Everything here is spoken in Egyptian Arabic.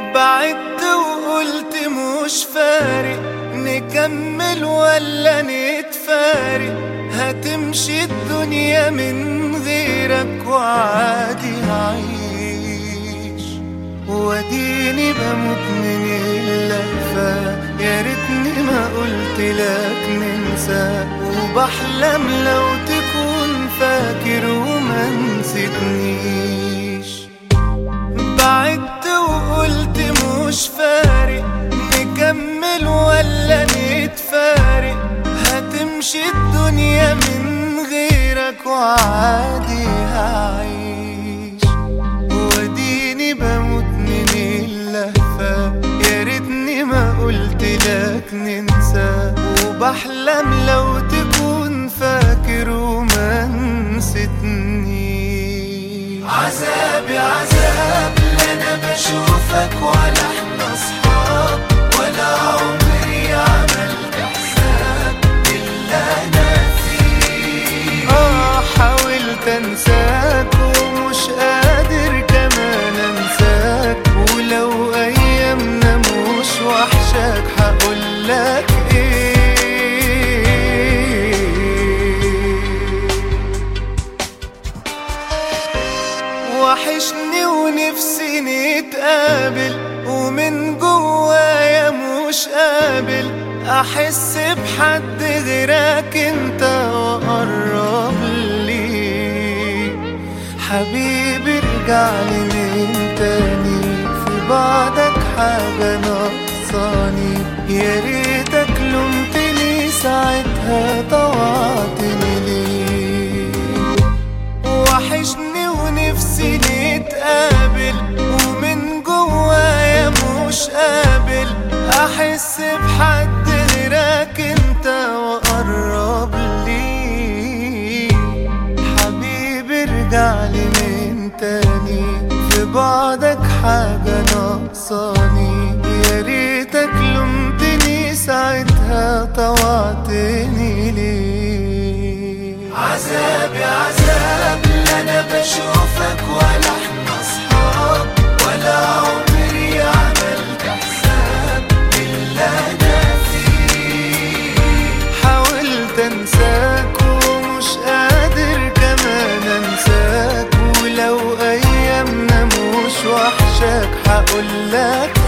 بعدت وقلت مش فارق نكمل ولا نتفارق هتمشي الدنيا من غيرك وعادي هعيش واديني بموت من اللهفة يا ريتني ما قلت لك ننسى وبحلم لو تكون فاكر وما نسيتنيش بعدت وقلت مش فارق نكمل ولا نتفارق هتمشي الدنيا من غيرك وعادي هعيش واديني بموت من اللهفة يا ريتني ما قلت لك ننسى وبحلم لو تكون فاكر وما نسيتنيش عذابي عذاب لا انا بشوفك ولا احنا اصحاب ولا عمري عملت حساب الا انا فيك اه حاولت انساك ومش قادر كمان انساك ولو ايامنا مش وحشاك هقولك ايه وحشني ونفسي نتقابل ومن جوايا مش قابل احس بحد غيرك انت واقرب لي حبيبي ارجع لي من تاني في بعدك حاجة ناقصاني يا ريتك لومتني ساعتها طوعتني ليه وحشني ونفسي نتقابل ومن جوايا مش قابل احس بحد غيرك انت واقرب لي حبيبي ارجع لي من تاني في بعدك حاجة ناقصاني يا ريتك لومتني ساعتها طوعتني ليه عذابي عذاب لا انا بشوفك ولا احنا اصحاب ولا عمري عملت حساب الا انا فيك حاولت انساك ومش قادر كمان انساك ولو ايامنا مش وحشاك هقولك